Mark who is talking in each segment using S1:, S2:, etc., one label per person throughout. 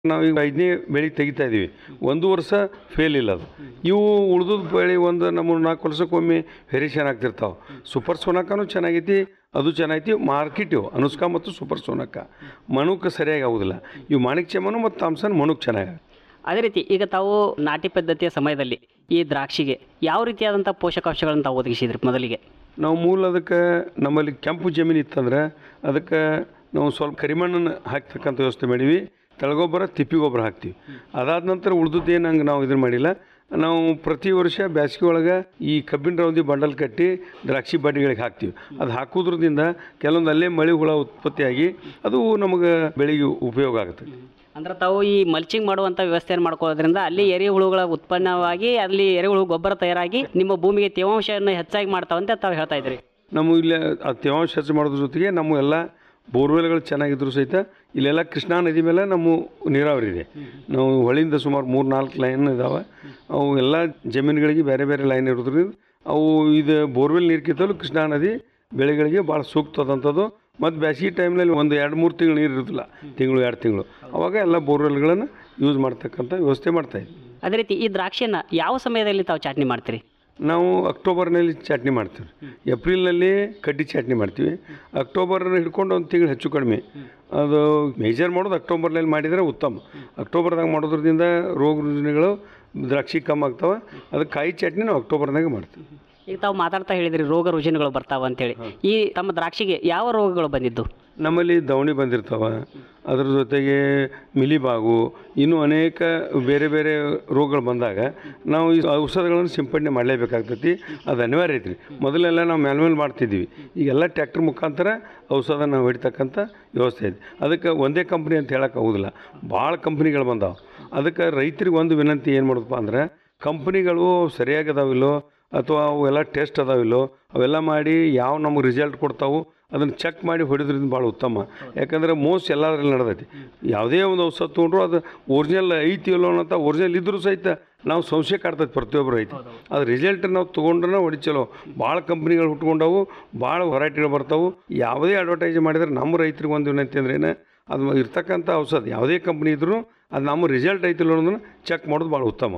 S1: ನಾವೀಗ ಐದನೇ ಬೆಳೆ ತೆಗಿತಾ ಇದ್ದೀವಿ ಒಂದು ವರ್ಷ ಫೇಲ್ ಇಲ್ಲ ಅದು ಇವು ಉಳ್ದದ ಬೆಳೆ ಒಂದು ನಮ್ಮ ನಾಲ್ಕು ವರ್ಷಕ್ಕೊಮ್ಮೆ ವೇರಿಯೇಷನ್ ಆಗ್ತಿರ್ತಾವೆ ಸೂಪರ್ ಸೋನಕ್ಕನೂ ಚೆನ್ನಾಗೈತಿ ಅದು ಚೆನ್ನಾಗೈತಿ ಮಾರ್ಕೆಟ್ ಇವು ಅನುಷ್ಕಾ ಮತ್ತು ಸೂಪರ್ ಸೋನಕ್ಕ ಮಣುಕ್ ಸರಿಯಾಗಿ ಆಗೋದಿಲ್ಲ ಇವು ಮಾಣಿಕ್ ಚಮನು ಮತ್ತು ತಾಮ್ಸನ್ ಮಣುಕ್ ಚೆನ್ನಾಗಿ
S2: ಅದೇ ರೀತಿ ಈಗ ತಾವು ನಾಟಿ ಪದ್ಧತಿಯ ಸಮಯದಲ್ಲಿ ಈ ದ್ರಾಕ್ಷಿಗೆ ಯಾವ ರೀತಿಯಾದಂಥ ಪೋಷಕಾಂಶಗಳನ್ನು ತಾವು ಒದಗಿಸಿದ್ರಿ ಮೊದಲಿಗೆ
S1: ನಾವು ಮೂಲ ಅದಕ್ಕೆ ನಮ್ಮಲ್ಲಿ ಕೆಂಪು ಜಮೀನು ಇತ್ತಂದ್ರೆ ಅದಕ್ಕೆ ನಾವು ಸ್ವಲ್ಪ ಕರಿಮಣ್ಣನ್ನು ಹಾಕ್ತಕ್ಕಂಥ ವ್ಯವಸ್ಥೆ ಮಾಡೀವಿ ತಳಗೊಬ್ಬರ ತಿಪ್ಪಿ ಗೊಬ್ಬರ ಹಾಕ್ತೀವಿ ಅದಾದ ನಂತರ ಉಳ್ದದ್ದು ಏನು ಹಂಗೆ ನಾವು ಇದನ್ನು ಮಾಡಿಲ್ಲ ನಾವು ಪ್ರತಿ ವರ್ಷ ಬೇಸಿಗೆ ಒಳಗೆ ಈ ಕಬ್ಬಿನ ರೌದಿ ಬಂಡಲ್ ಕಟ್ಟಿ ದ್ರಾಕ್ಷಿ ಬಡ್ಡಿಗಳಿಗೆ ಹಾಕ್ತೀವಿ ಅದು ಹಾಕೋದ್ರದಿಂದ ಕೆಲವೊಂದು ಅಲ್ಲೇ ಮಳೆ ಹುಳ ಉತ್ಪತ್ತಿಯಾಗಿ ಅದು ನಮಗೆ ಬೆಳೆಗೆ ಉಪಯೋಗ ಆಗುತ್ತೆ
S2: ಅಂದ್ರೆ ತಾವು ಈ ಮಲ್ಚಿಂಗ್ ಮಾಡುವಂಥ ವ್ಯವಸ್ಥೆಯನ್ನು ಮಾಡ್ಕೊಳ್ಳೋದ್ರಿಂದ ಅಲ್ಲಿ ಎರೆಹುಳುಗಳ ಉತ್ಪನ್ನವಾಗಿ ಅಲ್ಲಿ ಎರೆಹುಳು ಗೊಬ್ಬರ ತಯಾರಾಗಿ ನಿಮ್ಮ ಭೂಮಿಗೆ ತೇವಾಂಶವನ್ನು ಹೆಚ್ಚಾಗಿ ಮಾಡ್ತಾವಂತ ತಾವು ಹೇಳ್ತಾ ಇದ್ರಿ
S1: ನಮ್ಮ ಇಲ್ಲಿ ಆ ತೇವಾಂಶ ಹೆಚ್ಚು ಮಾಡೋದ್ರ ಜೊತೆಗೆ ನಮ್ಮ ಎಲ್ಲ ಬೋರ್ವೆಲ್ಗಳು ಚೆನ್ನಾಗಿದ್ರು ಸಹಿತ ಇಲ್ಲೆಲ್ಲ ಕೃಷ್ಣಾ ನದಿ ಮೇಲೆ ನಮ್ಮ ನೀರಾವರಿ ಇದೆ ನಾವು ಹೊಳಿಂದ ಸುಮಾರು ಮೂರು ನಾಲ್ಕು ಲೈನ್ ಇದ್ದಾವೆ ಅವು ಎಲ್ಲ ಜಮೀನುಗಳಿಗೆ ಬೇರೆ ಬೇರೆ ಲೈನ್ ಇರೋದ್ರಿಂದ ಅವು ಇದು ಬೋರ್ವೆಲ್ ನೀರು ಕಿತ್ತಲು ಕೃಷ್ಣಾ ನದಿ ಬೆಳೆಗಳಿಗೆ ಭಾಳ ಸೂಕ್ತದಂಥದ್ದು ಮತ್ತು ಬೇಸಿಗೆ ಟೈಮ್ನಲ್ಲಿ ಒಂದು ಎರಡು ಮೂರು ತಿಂಗಳು ನೀರು ಇರೋದಿಲ್ಲ ತಿಂಗಳು ಎರಡು ತಿಂಗಳು ಅವಾಗ ಎಲ್ಲ ಬೋರ್ವೆಲ್ಗಳನ್ನು ಯೂಸ್ ಮಾಡ್ತಕ್ಕಂಥ ವ್ಯವಸ್ಥೆ ಮಾಡ್ತಾಯಿದ್ವಿ
S2: ಅದೇ ರೀತಿ ಈ ದ್ರಾಕ್ಷಿಯನ್ನು ಯಾವ ಸಮಯದಲ್ಲಿ ತಾವು ಚಾಟ್ನಿ ಮಾಡ್ತೀರಿ
S1: ನಾವು ಅಕ್ಟೋಬರ್ನಲ್ಲಿ ಚಟ್ನಿ ಮಾಡ್ತೀವಿ ಏಪ್ರಿಲ್ನಲ್ಲಿ ಕಡ್ಡಿ ಚಟ್ನಿ ಮಾಡ್ತೀವಿ ಅಕ್ಟೋಬರ್ ಹಿಡ್ಕೊಂಡು ಒಂದು ತಿಂಗಳು ಹೆಚ್ಚು ಕಡಿಮೆ ಅದು ಮೇಜರ್ ಮಾಡೋದು ಅಕ್ಟೋಬರ್ನಲ್ಲಿ ಮಾಡಿದರೆ ಉತ್ತಮ ಅಕ್ಟೋಬರ್ದಾಗ ಮಾಡೋದ್ರಿಂದ ರೋಗ ರುಜಿನಗಳು ದ್ರಾಕ್ಷಿ ಕಮ್ಮಿ ಆಗ್ತಾವೆ ಅದಕ್ಕೆ ಕಾಯಿ ಚಟ್ನಿ ನಾವು ಅಕ್ಟೋಬರ್ನಾಗ ಮಾಡ್ತೀವಿ
S2: ಈಗ ತಾವು ಮಾತಾಡ್ತಾ ಹೇಳಿದ್ರಿ ರೋಗ ರುಜಿನಗಳು ಬರ್ತಾವ ಅಂತೇಳಿ ಈ ತಮ್ಮ ದ್ರಾಕ್ಷಿಗೆ ಯಾವ ರೋಗಗಳು ಬಂದಿದ್ದು
S1: ನಮ್ಮಲ್ಲಿ ದವಣಿ ಬಂದಿರ್ತಾವೆ ಅದ್ರ ಜೊತೆಗೆ ಮಿಲಿಬಾಗು ಇನ್ನೂ ಅನೇಕ ಬೇರೆ ಬೇರೆ ರೋಗಗಳು ಬಂದಾಗ ನಾವು ಈ ಔಷಧಗಳನ್ನು ಸಿಂಪಡಣೆ ಮಾಡಲೇಬೇಕಾಗ್ತೈತಿ ಅದು ಅನಿವಾರ್ಯ ಐತ್ರಿ ಮೊದಲೆಲ್ಲ ನಾವು ಮ್ಯಾನ್ಮೇಲೆ ಮಾಡ್ತಿದ್ವಿ ಈಗೆಲ್ಲ ಟ್ಯಾಕ್ಟರ್ ಮುಖಾಂತರ ಔಷಧ ನಾವು ಹೊಡಿತಕ್ಕಂಥ ವ್ಯವಸ್ಥೆ ಐತಿ ಅದಕ್ಕೆ ಒಂದೇ ಕಂಪ್ನಿ ಅಂತ ಹೇಳಕ್ಕೆ ಆಗೋದಿಲ್ಲ ಭಾಳ ಕಂಪ್ನಿಗಳು ಬಂದಾವೆ ಅದಕ್ಕೆ ರೈತರಿಗೆ ಒಂದು ವಿನಂತಿ ಏನು ಮಾಡೋದಪ್ಪ ಅಂದ್ರೆ ಕಂಪ್ನಿಗಳು ಸರಿಯಾಗಿ ಅದಾವಿಲ್ಲೋ ಅಥವಾ ಅವೆಲ್ಲ ಟೆಸ್ಟ್ ಅದಾವಿಲ್ಲೋ ಅವೆಲ್ಲ ಮಾಡಿ ಯಾವ ನಮಗೆ ರಿಸಲ್ಟ್ ಕೊಡ್ತಾವು ಅದನ್ನು ಚೆಕ್ ಮಾಡಿ ಹೊಡಿದ್ರಿಂದ ಭಾಳ ಉತ್ತಮ ಯಾಕಂದ್ರೆ ಮೋಸ ಎಲ್ಲದರಲ್ಲಿ ನಡೆದೈತಿ ಯಾವುದೇ ಒಂದು ಔಷಧ ತೊಗೊಂಡ್ರು ಅದು ಒರಿಜಿನಲ್ ಐತಿ ಇಲ್ಲೋ ಅಂತ ಒರಿಜಿನಲ್ ಇದ್ರೂ ಸಹಿತ ನಾವು ಸಂಶಯ ಕಾಡ್ತೈತಿ ಪ್ರತಿಯೊಬ್ಬರು ಐತಿ ಅದು ರಿಸಲ್ಟ್ ನಾವು ತೊಗೊಂಡ್ರೆ ಹೊಡಿಚಲೋ ಭಾಳ ಕಂಪ್ನಿಗಳು ಹುಟ್ಕೊಂಡವು ಭಾಳ ವೆರೈಟಿಗಳು ಬರ್ತಾವು ಯಾವುದೇ ಅಡ್ವರ್ಟೈಸ್ ಮಾಡಿದ್ರೆ ನಮ್ಮ ರೈತರಿಗೆ ಒಂದು ವಿನಂತಿ ಅಂದ್ರೆ ಏನು ಅದು ಇರ್ತಕ್ಕಂಥ ಔಷಧ ಯಾವುದೇ ಕಂಪ್ನಿ ಇದ್ರೂ ಅದು ನಮ್ಮ ರಿಸಲ್ಟ್ ಐತಿಲ್ಲ ಅನ್ನೋದನ್ನ ಚೆಕ್ ಮಾಡೋದು ಭಾಳ ಉತ್ತಮ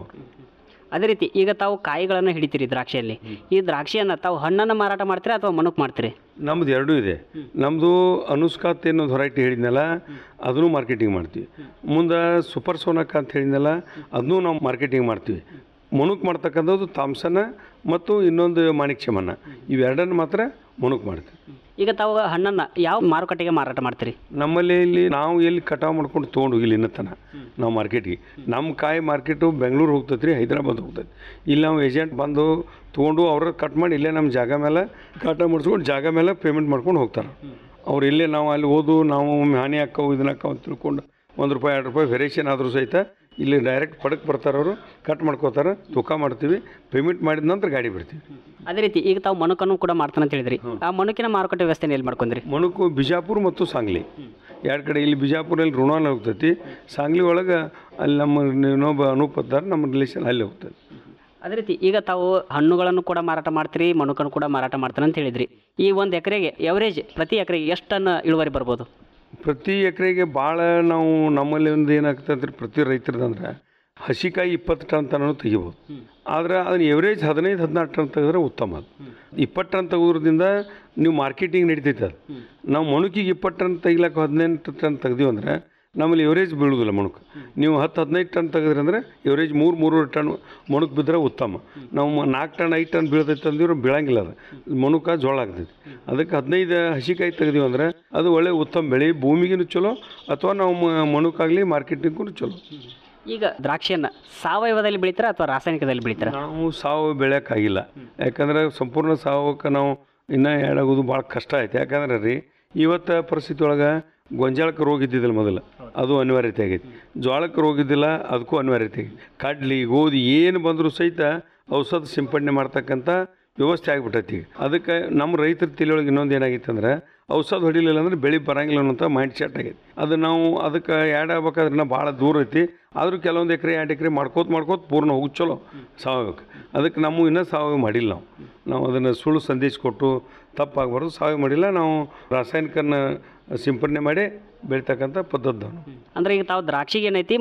S2: ಅದೇ ರೀತಿ ಈಗ ತಾವು ಕಾಯಿಗಳನ್ನು ಹಿಡಿತೀರಿ ದ್ರಾಕ್ಷಿಯಲ್ಲಿ ಈ ದ್ರಾಕ್ಷಿಯನ್ನು ತಾವು ಹಣ್ಣನ್ನು ಮಾರಾಟ ಮಾಡ್ತೀರಾ ಅಥವಾ ಮನುಕ್ ಮಾಡ್ತೀರಿ
S1: ನಮ್ದು ಎರಡೂ ಇದೆ ನಮ್ಮದು ಅನುಸ್ಕಾತ್ ಅನ್ನೋದು ಹೊರೈಟಿ ಹೇಳಿದ್ನಲ್ಲ ಅದನ್ನು ಮಾರ್ಕೆಟಿಂಗ್ ಮಾಡ್ತೀವಿ ಮುಂದೆ ಸೂಪರ್ ಸೋನಕ್ಕ ಅಂತ ಹೇಳಿದ್ನಲ್ಲ ಅದನ್ನೂ ನಾವು ಮಾರ್ಕೆಟಿಂಗ್ ಮಾಡ್ತೀವಿ ಮುಣುಕ್ ಮಾಡ್ತಕ್ಕಂಥದ್ದು ತಾಮ್ಸನ ಮತ್ತು ಇನ್ನೊಂದು ಮಾಣಿಕ್ಯಮನ್ನ ಇವೆರಡನ್ನು ಮಾತ್ರ ಮುಣುಕ್ ಮಾಡ್ತೀವಿ
S2: ಈಗ ತಾವು ಹಣ್ಣನ್ನು ಯಾವ ಮಾರುಕಟ್ಟೆಗೆ ಮಾರಾಟ ಮಾಡ್ತೀರಿ
S1: ನಮ್ಮಲ್ಲಿ ಇಲ್ಲಿ ನಾವು ಎಲ್ಲಿ ಕಟಾವು ಮಾಡ್ಕೊಂಡು ತೊಗೊಂಡು ಹೋಗಿಲ್ಲ ಇನ್ನೂ ತನ ನಾವು ಮಾರ್ಕೆಟಿಗೆ ನಮ್ಮ ಕಾಯಿ ಮಾರ್ಕೆಟು ಬೆಂಗಳೂರು ಹೋಗ್ತೈತೆ ರೀ ಹೈದ್ರಾಬಾದ್ ಹೋಗ್ತೈತೆ ಇಲ್ಲಿ ನಾವು ಏಜೆಂಟ್ ಬಂದು ತೊಗೊಂಡು ಅವ್ರ ಕಟ್ ಮಾಡಿ ಇಲ್ಲೇ ನಮ್ಮ ಜಾಗ ಮೇಲೆ ಕಟಾವು ಮಾಡಿಸ್ಕೊಂಡು ಜಾಗ ಮೇಲೆ ಪೇಮೆಂಟ್ ಮಾಡ್ಕೊಂಡು ಹೋಗ್ತಾರೆ ಅವ್ರು ಇಲ್ಲೇ ನಾವು ಅಲ್ಲಿ ಓದು ನಾವು ಹಾನಿ ಹಾಕವು ಇದನ್ನ ಹಾಕವು ಅಂತ ತಿಳ್ಕೊಂಡು ಒಂದು ರೂಪಾಯಿ ಎರಡು ರೂಪಾಯಿ ವೇರಿಯೇಷನ್ ಆದರೂ ಸಹಿತ ಇಲ್ಲಿ ಡೈರೆಕ್ಟ್ ಪಡಕ್ಕೆ ಬರ್ತಾರೆ ಅವರು ಕಟ್ ಮಾಡ್ಕೋತಾರೆ ತೂಕ ಮಾಡ್ತೀವಿ ಪೇಮೆಂಟ್ ಮಾಡಿದ ನಂತರ ಗಾಡಿ ಬಿಡ್ತೀವಿ
S2: ಅದೇ ರೀತಿ ಈಗ ತಾವು ಮನುಕನ್ನು ಕೂಡ ಮಾಡ್ತಾನೆ ಅಂತ ಹೇಳಿದ್ರಿ ಆ ಮನುಕಿನ ಮಾರುಕಟ್ಟೆ ವ್ಯವಸ್ಥೆ ಎಲ್ಲಿ ಮಾಡ್ಕೊಂಡ್ರಿ
S1: ಮಣುಕು ಬಿಜಾಪುರ ಮತ್ತು ಸಾಂಗ್ಲಿ ಎರಡು ಕಡೆ ಇಲ್ಲಿ ಬಿಜಾಪುರಲ್ಲಿ ಋಣಾನ ಹೋಗ್ತೈತಿ ಸಾಂಗ್ಲಿ ಒಳಗೆ ಅಲ್ಲಿ ನಮ್ಮ ಇನ್ನೊಬ್ಬ ಅನುಪದ್ದಾರ ನಮ್ಮ ರಿಲೇಷನ್ ಅಲ್ಲಿ ಹೋಗ್ತೈತಿ
S2: ಅದೇ ರೀತಿ ಈಗ ತಾವು ಹಣ್ಣುಗಳನ್ನು ಕೂಡ ಮಾರಾಟ ಮಾಡ್ತೀರಿ ಮನುಕನ್ನು ಕೂಡ ಮಾರಾಟ ಮಾಡ್ತಾನೆ ಅಂತ ಹೇಳಿದ್ರಿ ಈ ಒಂದು ಎಕರೆಗೆ ಎವರೇಜ್ ಪ್ರತಿ ಎಕರೆಗೆ ಎಷ್ಟು ಟನ್ ಇಳುವರಿ ಬರ್ಬೋದು
S1: ಪ್ರತಿ ಎಕರೆಗೆ ಭಾಳ ನಾವು ನಮ್ಮಲ್ಲಿ ಒಂದು ಏನಾಗ್ತದೆ ಪ್ರತಿ ರೈತರದಂದ್ರೆ ಹಸಿಕಾಯಿ ಇಪ್ಪತ್ತು ಟನ್ ತನಕ ತೆಗಿಬೋದು ಆದ್ರೆ ಅದನ್ನ ಎವರೇಜ್ ಹದಿನೈದು ಹದಿನಾರು ಟನ್ ತೆಗೆದ್ರೆ ಉತ್ತಮ ಅದು ಇಪ್ಪತ್ತು ಟನ್ ತೆಗೋದ್ರಿಂದ ನೀವು ಮಾರ್ಕೆಟಿಂಗ್ ನಡಿತೈತೆ ಅದು ನಾವು ಮಣುಕಿಗೆ ಇಪ್ಪತ್ತು ಟನ್ ತೆಗಿಲಕ್ಕೆ ಹದಿನೆಂಟು ಟನ್ ತೆಗ್ದೀವಿ ಅಂದ್ರೆ ನಮ್ಮಲ್ಲಿ ಎವರೇಜ್ ಬೀಳುವುದಿಲ್ಲ ಮಣುಕು ನೀವು ಹತ್ತು ಹದಿನೈದು ಟನ್ ತೆಗೆದ್ರಿ ಅಂದ್ರೆ ಎವರೇಜ್ ಮೂರು ಮೂರುವರೆ ಟನ್ ಮಣುಕು ಬಿದ್ದರೆ ಉತ್ತಮ ನಾವು ಮ- ನಾಲ್ಕು ಟನ್ ಐದು ಟನ್ ಬೀಳ್ತೈತೆ ಅಂದಿದ್ರೆ ಬೀಳಂಗಿಲ್ಲ ಅದು ಮಣುಕ ಜೋಳ ಆಗ್ತೈತಿ ಅದಕ್ಕೆ ಹದಿನೈದು ಹಸಿಕಾಯಿ ತೆಗ್ದೀವಿ ಅಂದ್ರೆ ಅದು ಒಳ್ಳೆ ಉತ್ತಮ ಬೆಳೆ ಭೂಮಿಗಿನೂ ಚಲೋ ಅಥವಾ ನಾವು ಮ- ಮಣುಕಾಗಲಿ ಮಾರ್ಕೆಟಿಂಗೂ ಚಲೋ
S2: ಈಗ ದ್ರಾಕ್ಷಿಯನ್ನು ಸಾವಯವದಲ್ಲಿ ಬೆಳಿತೀರಾ ಅಥವಾ ರಾಸಾಯನಿಕದಲ್ಲಿ ಬೆಳಿತೀರಾ
S1: ನಾವು ಸಾವು ಬೆಳೆಯೋಕ್ಕಾಗಿಲ್ಲ ಯಾಕಂದ್ರೆ ಸಂಪೂರ್ಣ ಸಾವಕ್ಕೆ ನಾವು ಇನ್ನೂ ಆಗೋದು ಭಾಳ ಕಷ್ಟ ಐತೆ ಯಾಕಂದ್ರೆ ರೀ ಇವತ್ತು ಪರಿಸ್ಥಿತಿ ಒಳಗೆ ಗೊಂಜಾಳಕ್ಕೆ ರೋಗ ಇದ್ದಿದ್ದಿಲ್ಲ ಮೊದಲು ಅದು ಅನಿವಾರ್ಯತೆ ಆಗೈತಿ ಜೋಳಕ್ಕೆ ರೋಗ ಇದ್ದಿಲ್ಲ ಅದಕ್ಕೂ ಅನಿವಾರ್ಯತೆ ಆಗೈತಿ ಕಡ್ಲಿ ಗೋಧಿ ಏನು ಬಂದರೂ ಸಹಿತ ಔಷಧ ಸಿಂಪಡಣೆ ಮಾಡ್ತಕ್ಕಂಥ ವ್ಯವಸ್ಥೆ ಆಗಿಬಿಟ್ಟೈತಿ ಈಗ ಅದಕ್ಕೆ ನಮ್ಮ ರೈತರ ತಿಳಿಯೊಳಗೆ ಇನ್ನೊಂದು ಏನಾಗಿತ್ತು ಅಂದ್ರೆ ಔಷಧ ಹೊಡಿಲಿಲ್ಲ ಅಂದ್ರೆ ಬೆಳೆ ಬರಂಗಿಲ್ಲ ಅನ್ನೋಂಥ ಮೈಂಡ್ ಸೆಟ್ ಆಗೈತಿ ಅದು ನಾವು ಅದಕ್ಕೆ ಆ್ಯಡ್ ಆಗ್ಬೇಕಾದ್ರೆ ಇನ್ನೂ ಭಾಳ ದೂರ ಐತಿ ಆದರೂ ಕೆಲವೊಂದು ಎಕರೆ ಎರಡು ಎಕರೆ ಮಾಡ್ಕೋತ ಮಾಡ್ಕೋತ ಪೂರ್ಣ ಹೋಗಿ ಚಲೋ ಸಾವಯವಕ್ಕೆ ಅದಕ್ಕೆ ನಮ್ಮ ಇನ್ನೂ ಸಾವಯವ ಮಾಡಿಲ್ಲ ನಾವು ನಾವು ಅದನ್ನು ಸುಳ್ಳು ಸಂದೇಶ ಕೊಟ್ಟು ತಪ್ಪಾಗಬಾರ್ದು ಸಾವಯವ ಮಾಡಿಲ್ಲ ನಾವು ರಾಸಾಯನಿಕನ ಸಿಂಪಡಣೆ ಮಾಡಿ ಬೆಳಿತಕ್ಕಂಥ ಪದ್ಧತಿ ನಾವು
S2: ಅಂದ್ರೆ ಈಗ ತಾವು ದ್ರಾಕ್ಷಿಗೆ ಏನೈತಿ